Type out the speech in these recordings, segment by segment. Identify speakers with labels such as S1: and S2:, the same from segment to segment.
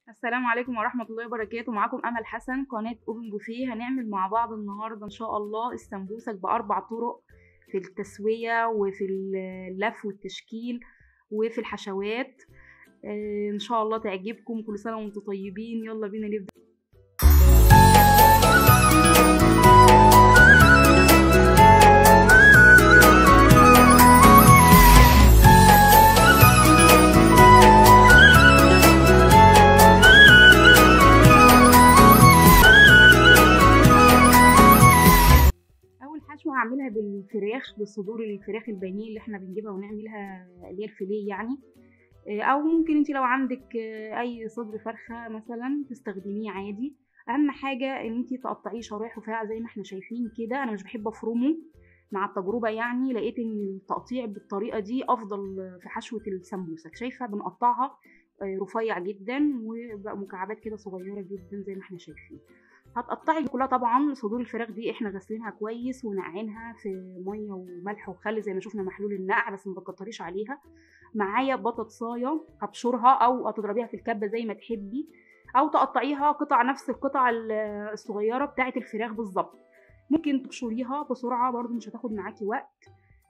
S1: السلام عليكم ورحمة الله وبركاته معاكم أمل حسن قناة أوبن بوفيه هنعمل مع بعض النهاردة إن شاء الله السمبوسك بأربع طرق في التسوية وفي اللف والتشكيل وفي الحشوات آه، إن شاء الله تعجبكم كل سنة وأنتم طيبين يلا بينا نبدأ اول حشوه هعملها بالفراخ بصدور الفراخ البانيه اللي احنا بنجيبها ونعملها اللي هي الفيليه يعني آه، او ممكن انت لو عندك آه، اي صدر فرخه مثلا تستخدميه عادي اهم حاجه ان انت تقطعيه شرايح رفيعه زي ما احنا شايفين كده انا مش بحب افرمه مع التجربه يعني لقيت ان التقطيع بالطريقه دي افضل في حشوه السمبوسك شايفه بنقطعها آه، رفيع جدا وبقى مكعبات كده صغيره جدا زي ما احنا شايفين هتقطعي كلها طبعا صدور الفراخ دي احنا غاسلينها كويس ونقعينها في ميه وملح وخل زي ما شفنا محلول النقع بس ما تكتريش عليها معايا بطاطسايه هبشرها او هتضربيها في الكبه زي ما تحبي او تقطعيها قطع نفس القطع ال- الصغيره بتاعه الفراخ بالظبط ممكن تبشريها بسرعه برضو مش هتاخد معاكي وقت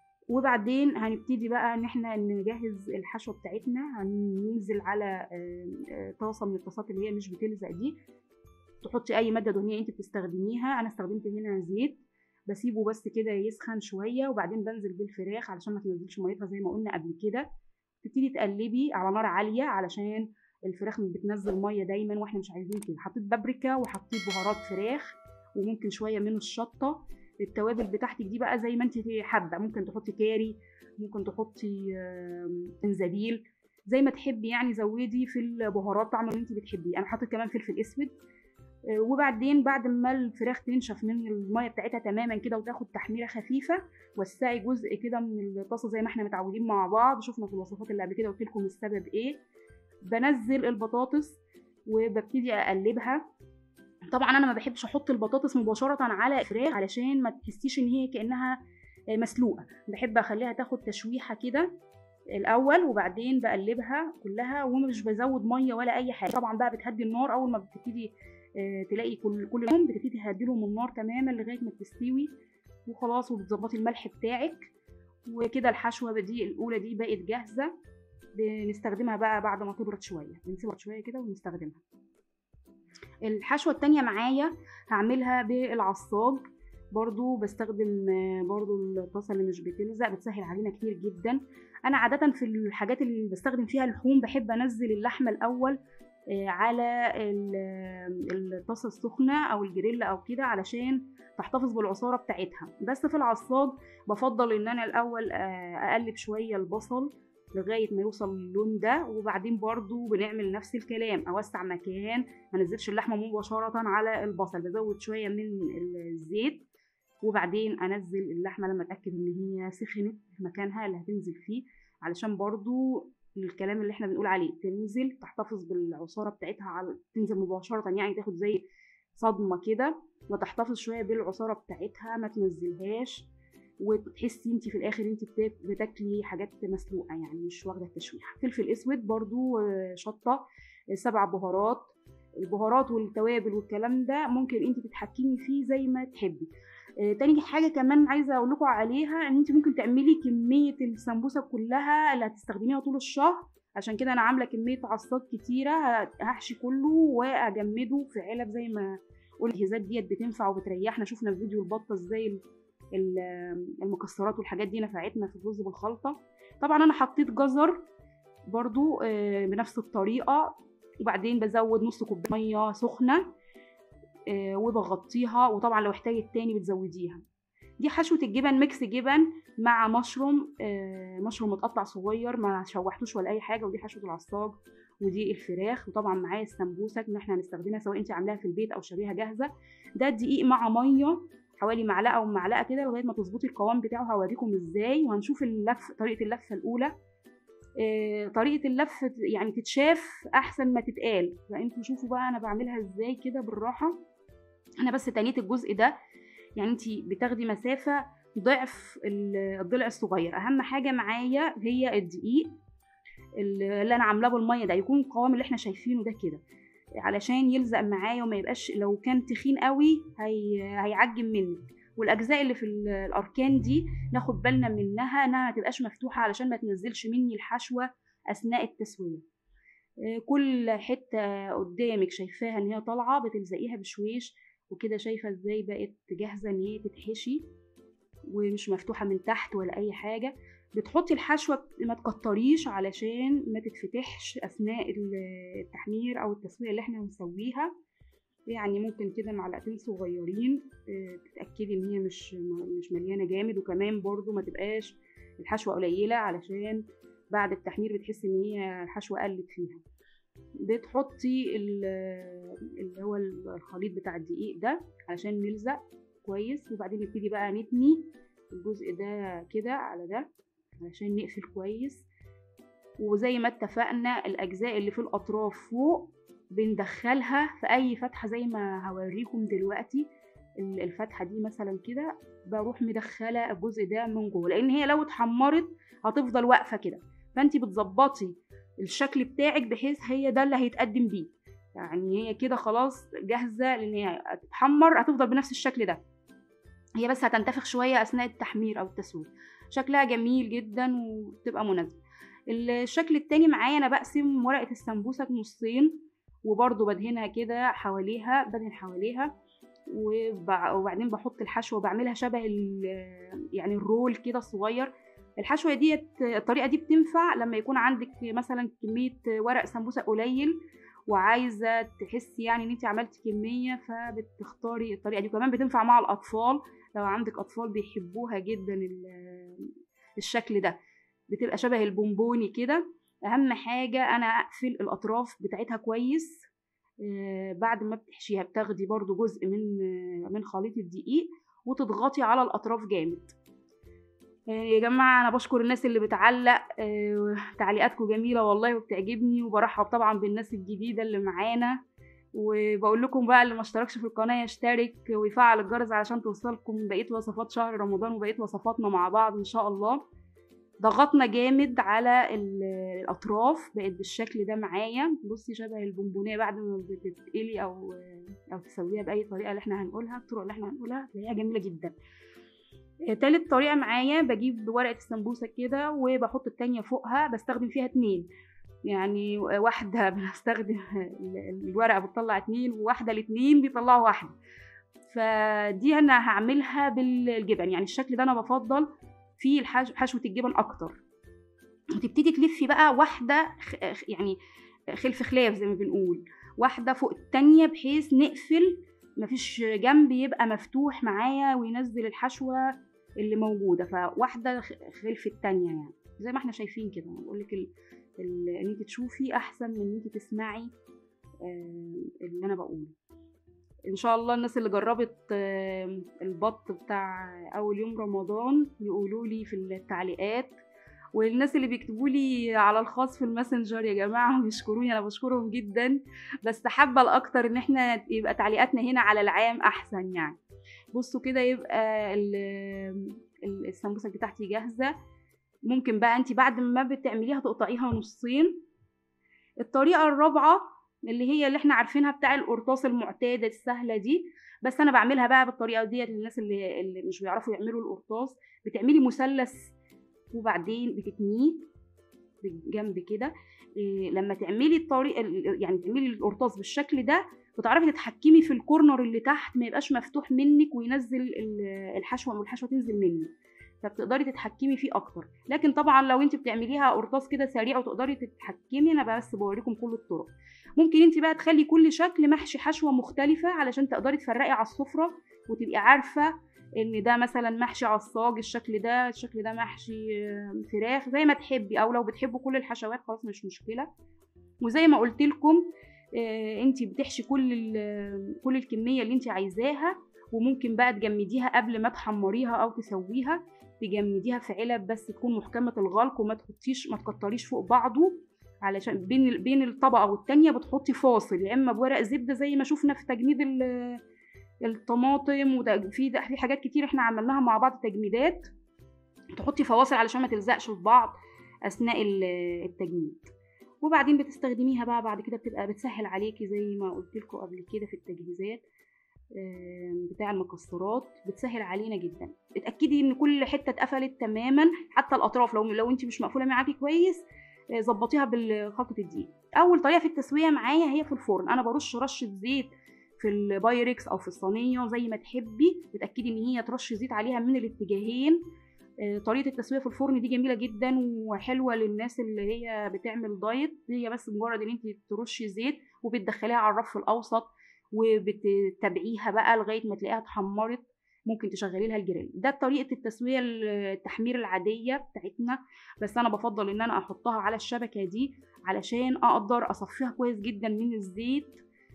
S1: وبعدين هنبتدي بقى ان احنا نجهز الحشوه بتاعتنا هننزل على آه، آه، طاسه من الطاسات اللي هي مش بتلزق دي تحطي اي ماده دهنيه انت بتستخدميها انا استخدمت هنا زيت بسيبه بس كده يسخن شويه وبعدين بنزل بالفراخ علشان ما تنزلش ميتها زي ما قلنا قبل كده تبتدي تقلبي على نار عاليه علشان الفراخ بتنزل ميه دايما واحنا مش عايزين كده حطيت بابريكا وحطيت بهارات فراخ وممكن شويه من الشطه التوابل بتاعتك دي بقى زي ما انت حابه ممكن تحطي كاري ممكن تحطي آم، انزبيل زي ما تحبي يعني زودي في البهارات طعم اللي انت بتحبيه انا حاطط كمان فلفل اسود آه، وبعدين بعد ما الفراخ تنشف من الميه بتاعتها تماما كده وتاخد تحميره خفيفه وسعي جزء كده من الطاسه زي ما احنا متعودين مع بعض شفنا في الوصفات اللي قبل كده قلت لكم السبب ايه بنزل البطاطس وببتدي اقلبها طبعا انا ما بحبش احط البطاطس مباشره على الفراخ علشان ما تحسيش ان هي كانها آه، مسلوقه بحب اخليها تاخد تشويحه كده الاول وبعدين بقلبها كلها ومش بزود ميه ولا اي حاجه طبعا بقى بتهدي النار اول ما بتبتدي آه، تلاقي كل كل يوم بتبتدي تهدي لهم النار تماما لغايه ما تستوي وخلاص وبتظبطي الملح بتاعك وكده الحشوه دي الاولى دي بقت جاهزه بنستخدمها بقى بعد ما تبرد شويه بنسيبها شويه كده ونستخدمها الحشوه التانية معايا هعملها بالعصاج برضو بستخدم آه، برضو الطاسه اللي مش بتلزق بتسهل علينا كتير جدا انا عاده في الحاجات اللي بستخدم فيها لحوم بحب انزل اللحمه الاول آه، على ال- الطاسه السخنه او الجريل او كده علشان تحتفظ بالعصاره بتاعتها بس في العصاج بفضل ان انا الاول آه، اقلب شويه البصل لغايه ما يوصل اللون ده وبعدين برضو بنعمل نفس الكلام اوسع مكان ما انزلش اللحمه مباشره على البصل بزود شويه من الزيت وبعدين انزل اللحمه لما اتاكد ان هي سخنت في مكانها اللي هتنزل فيه علشان برضو الكلام اللي احنا بنقول عليه تنزل تحتفظ بالعصاره بتاعتها على تنزل مباشره يعني تاخد زي صدمه كده وتحتفظ شويه بالعصاره بتاعتها ما تنزلهاش وتحسي انت في الاخر انت بتاك- بتاكلي حاجات مسلوقه يعني مش واخده التشويح فلفل اسود برضو آه، شطه آه، سبع بهارات البهارات والتوابل والكلام ده ممكن انت تتحكمي فيه زي ما تحبي آه، تاني حاجة كمان عايزة أقول لكم عليها إن أنت ممكن تعملي كمية السمبوسة كلها اللي هتستخدميها طول الشهر عشان كده أنا عاملة كمية عصاج كتيرة ه- هحشي كله وأجمده في علب زي ما قلت الجهازات ديت بتنفع وبتريحنا شفنا في فيديو البطة ازاي ال- ال- المكسرات والحاجات دي نفعتنا في الرز بالخلطة طبعا أنا حطيت جزر برضو آه، بنفس الطريقة وبعدين بزود نص كوباية مية سخنة آه، وبغطيها وطبعا لو احتاجت تاني بتزوديها دي حشوة الجبن ميكس جبن مع مشروم آه، مشروم متقطع صغير ما شوحتوش ولا اي حاجه ودي حشوة العصاج ودي الفراخ وطبعا معايا السمبوسك ان احنا هنستخدمها سواء انت عاملاها في البيت او شاريها جاهزه ده دقيق مع ميه حوالي معلقه او معلقه كده لغايه ما تظبطي القوام بتاعه هوريكم ازاي وهنشوف اللف طريقه اللفه الاولى آه، طريقه اللف يعني تتشاف احسن ما تتقال فانتوا شوفوا بقى انا بعملها ازاي كده بالراحه انا بس تنيت الجزء ده يعني انت بتاخدي مسافه ضعف ال- الضلع الصغير اهم حاجه معايا هي الدقيق اللي انا عاملاه بالميه ده يكون القوام اللي احنا شايفينه ده كده علشان يلزق معايا وما يبقاش لو كان تخين قوي هي... هيعجن منك والاجزاء اللي في الاركان دي ناخد بالنا منها انها ما تبقاش مفتوحه علشان ما تنزلش مني الحشوه اثناء التسويه كل حته قدامك شايفاها ان هي طالعه بتلزقيها بشويش وكده شايفه ازاي بقت جاهزه ان هي تتحشي ومش مفتوحه من تحت ولا اي حاجه بتحطي الحشوه ما تكتريش علشان ما تتفتحش اثناء التحمير او التسويه اللي احنا هنسويها يعني ممكن كده معلقتين صغيرين تتاكدي ان هي مش مش مليانه جامد وكمان برضو ما تبقاش الحشوه قليله علشان بعد التحمير بتحسي ان هي الحشوه قلت فيها بتحطي اللي هو الخليط بتاع الدقيق ده علشان نلزق كويس وبعدين نبتدي بقى نتني الجزء ده كده على ده علشان نقفل كويس وزي ما اتفقنا الاجزاء اللي في الاطراف فوق بندخلها في اي فتحه زي ما هوريكم دلوقتي الفتحه دي مثلا كده بروح مدخله الجزء ده من جوه لان هي لو اتحمرت هتفضل واقفه كده فانت بتظبطي الشكل بتاعك بحيث هي ده اللي هيتقدم بيه يعني هي كده خلاص جاهزه لان هي هتتحمر هتفضل بنفس الشكل ده هي بس هتنتفخ شويه اثناء التحمير او التسويه شكلها جميل جدا وتبقى مناسبه الشكل التاني معايا انا بقسم ورقه السمبوسه نصين وبرضو بدهنها كده حواليها بدهن حواليها وبعدين بحط الحشوه وبعملها شبه يعني الرول كده الصغير الحشوه ديت الطريقه دي بتنفع لما يكون عندك مثلا كميه ورق سمبوسه قليل وعايزه تحسي يعني ان انت عملتي كميه فبتختاري الطريقه دي وكمان بتنفع مع الاطفال لو عندك اطفال بيحبوها جدا الشكل ده بتبقى شبه البونبوني كده اهم حاجه انا اقفل الاطراف بتاعتها كويس بعد ما بتحشيها بتاخدي برضو جزء من من خليط الدقيق وتضغطي على الاطراف جامد يا جماعة أنا بشكر الناس اللي بتعلق تعليقاتكم جميلة والله وبتعجبني وبرحب طبعا بالناس الجديدة اللي معانا وبقول لكم بقى اللي ما اشتركش في القناة يشترك ويفعل الجرس علشان توصلكم بقية وصفات شهر رمضان وبقية وصفاتنا مع بعض إن شاء الله ضغطنا جامد على الأطراف بقت بالشكل ده معايا بصي شبه البونبونية بعد ما بتتقلي أو أو تسويها بأي طريقة اللي احنا هنقولها الطرق اللي احنا هنقولها تلاقيها جميلة جدا تالت طريقة معايا بجيب ورقة السمبوسة كده وبحط التانية فوقها بستخدم فيها اتنين يعني واحدة بنستخدم الورقة بتطلع اتنين وواحدة الاتنين بيطلعوا واحدة فدي أنا هعملها بالجبن يعني الشكل ده أنا بفضل فيه حشوة الجبن أكتر وتبتدي تلفي بقى واحدة يعني خلف خلاف زي ما بنقول واحدة فوق التانية بحيث نقفل مفيش جنب يبقى مفتوح معايا وينزل الحشوة اللي موجودة فواحدة خلف التانية يعني زي ما احنا شايفين كده بقول لك ان انت تشوفي احسن من ان انت تسمعي اللي انا بقوله ان شاء الله الناس اللي جربت البط بتاع اول يوم رمضان يقولوا لي في التعليقات والناس اللي بيكتبوا لي على الخاص في الماسنجر يا جماعه بيشكروني انا بشكرهم جدا بس حابه الاكتر ان احنا يبقى تعليقاتنا هنا على العام احسن يعني بصوا كده يبقى السمبوسه بتاعتي جاهزه ممكن بقى انت بعد ما بتعمليها تقطعيها نصين الطريقه الرابعه اللي هي اللي احنا عارفينها بتاع القرطاس المعتاده السهله دي بس انا بعملها بقى بالطريقه ديت للناس اللي, اللي مش بيعرفوا يعملوا القرطاس بتعملي مثلث وبعدين بتتنيه بالجنب كده إيه لما تعملي الطريقه يعني تعملي القرطاس بالشكل ده بتعرفي تتحكمي في الكورنر اللي تحت ما يبقاش مفتوح منك وينزل الحشوه والحشوه تنزل منك فبتقدري تتحكمي فيه اكتر لكن طبعا لو انت بتعمليها قرطاس كده سريع وتقدري تتحكمي انا بس بوريكم كل الطرق ممكن انت بقى تخلي كل شكل محشي حشوه مختلفه علشان تقدري تفرقي على السفره وتبقي عارفه ان ده مثلا محشي عصاج الشكل ده الشكل ده محشي فراخ زي ما تحبي او لو بتحبوا كل الحشوات خلاص مش مشكله وزي ما قلت لكم انت بتحشي كل كل الكميه اللي انت عايزاها وممكن بقى تجمديها قبل ما تحمريها او تسويها تجمديها في علب بس تكون محكمه الغلق وما تحطيش ما تكتريش فوق بعضه علشان بين بين الطبقه والتانيه بتحطي فاصل يا اما بورق زبده زي ما شفنا في تجميد الطماطم وفي في حاجات كتير احنا عملناها مع بعض تجميدات تحطي فواصل علشان ما تلزقش في بعض اثناء التجميد وبعدين بتستخدميها بقى بعد كده بتبقى بتسهل عليكي زي ما قلت لكم قبل كده في التجهيزات بتاع المكسرات بتسهل علينا جدا اتاكدي ان كل حته اتقفلت تماما حتى الاطراف لو لو انت مش مقفوله معاكي كويس ظبطيها بالخلطه الدقيق اول طريقه في التسويه معايا هي في الفرن انا برش رشه زيت في البايركس او في الصينيه زي ما تحبي اتاكدي ان هي ترش زيت عليها من الاتجاهين طريقه التسويه في الفرن دي جميله جدا وحلوه للناس اللي هي بتعمل دايت هي بس مجرد ان انت ترشي زيت وبتدخليها على الرف الاوسط وبتتابعيها بقى لغايه ما تلاقيها اتحمرت ممكن تشغلي لها الجريل ده طريقه التسويه التحمير العاديه بتاعتنا بس انا بفضل ان انا احطها على الشبكه دي علشان اقدر اصفيها كويس جدا من الزيت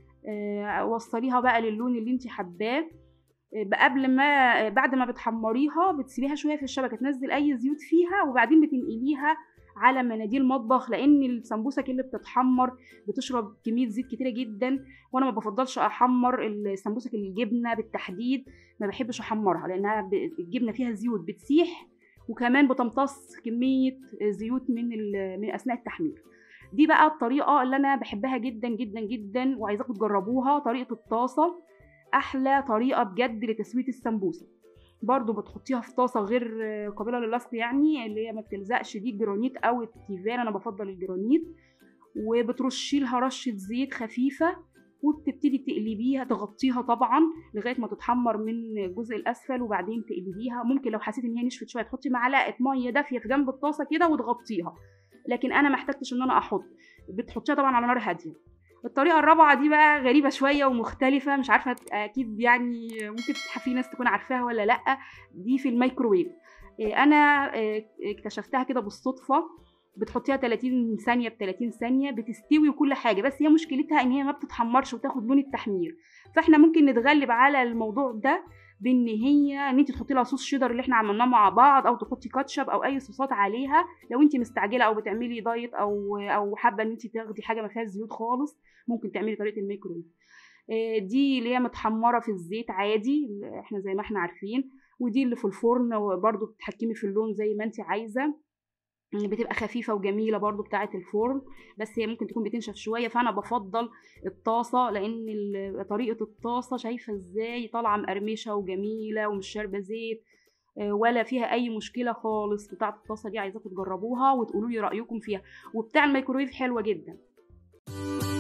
S1: وصليها بقى للون اللي انت حباه قبل ما بعد ما بتحمريها بتسيبيها شويه في الشبكه تنزل اي زيوت فيها وبعدين بتنقليها على مناديل مطبخ لان السمبوسك اللي بتتحمر بتشرب كميه زيت كتيره جدا وانا ما بفضلش احمر السمبوسك الجبنه بالتحديد ما بحبش احمرها لانها الجبنه فيها زيوت بتسيح وكمان بتمتص كميه زيوت من من اثناء التحمير دي بقى الطريقه اللي انا بحبها جدا جدا جدا وعايزاكم تجربوها طريقه الطاسه احلى طريقه بجد لتسويه السمبوسه برضو بتحطيها في طاسه غير قابله للصق يعني اللي هي ما بتلزقش دي جرانيت او التيفال انا بفضل الجرانيت وبترشي لها رشه زيت خفيفه وبتبتدي تقلبيها تغطيها طبعا لغايه ما تتحمر من الجزء الاسفل وبعدين تقلبيها ممكن لو حسيت ان هي نشفت شويه تحطي معلقه ميه دافيه في جنب الطاسه كده وتغطيها لكن انا ما احتجتش ان انا احط بتحطيها طبعا على نار هاديه الطريقه الرابعه دي بقى غريبه شويه ومختلفه مش عارفه اكيد يعني ممكن في ناس تكون عارفاها ولا لا دي في الميكروويف انا اكتشفتها كده بالصدفه بتحطيها 30 ثانيه ب 30 ثانيه بتستوي وكل حاجه بس هي مشكلتها ان هي ما بتتحمرش وتاخد لون التحمير فاحنا ممكن نتغلب على الموضوع ده بان هي ان انت تحطي لها صوص شيدر اللي احنا عملناه مع بعض او تحطي كاتشب او اي صوصات عليها لو انت مستعجله او بتعملي دايت او او حابه ان انت تاخدي حاجه ما فيهاش زيوت خالص ممكن تعملي طريقه الميكرويف دي اللي هي متحمره في الزيت عادي احنا زي ما احنا عارفين ودي اللي في الفرن برضو بتتحكمي في اللون زي ما انت عايزه بتبقى خفيفة وجميلة برضو بتاعة الفرن بس هي ممكن تكون بتنشف شوية فأنا بفضل الطاسة لأن طريقة الطاسة شايفة ازاي طالعة مقرمشة وجميلة ومش شاربة زيت ولا فيها أي مشكلة خالص بتاعة الطاسة دي عايزاكم تجربوها وتقولوا لي رأيكم فيها وبتاع الميكرويف حلوة جدا